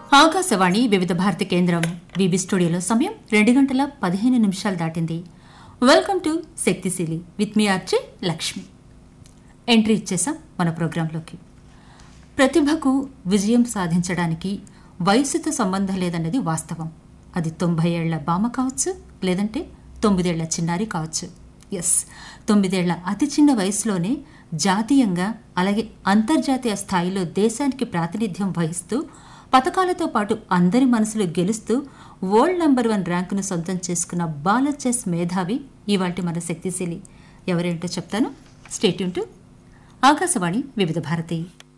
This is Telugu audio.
ఆకాశవాణి వివిధ భారతి కేంద్రం బీబీ స్టూడియోలో సమయం రెండు గంటల పదిహేను నిమిషాలు దాటింది welcome to Shaktisheeli with me RJ Lakshmi entry ఇచ్చేసాం మన ప్రోగ్రాంలోకి ప్రతిభకు విజయం సాధించడానికి వయసుతో సంబంధం లేదన్నది వాస్తవం అది తొంభై ఏళ్ల బామ కావచ్చు లేదంటే తొమ్మిదేళ్ల చిన్నారి కావచ్చు ఎస్ తొమ్మిదేళ్ల అతి చిన్న వయసులోనే జాతీయంగా అలాగే అంతర్జాతీయ స్థాయిలో దేశానికి ప్రాతినిధ్యం వహిస్తూ పథకాలతో పాటు అందరి మనసులు గెలుస్తూ వరల్డ్ నంబర్ వన్ ర్యాంకును సొంతం చేసుకున్న బాల చెస్ మేధావి ఇవాటి మన శక్తిశీలి ఎవరేంటో చెప్తాను స్టేట్యూన్ టు ఆకాశవాణి వివిధ భారతి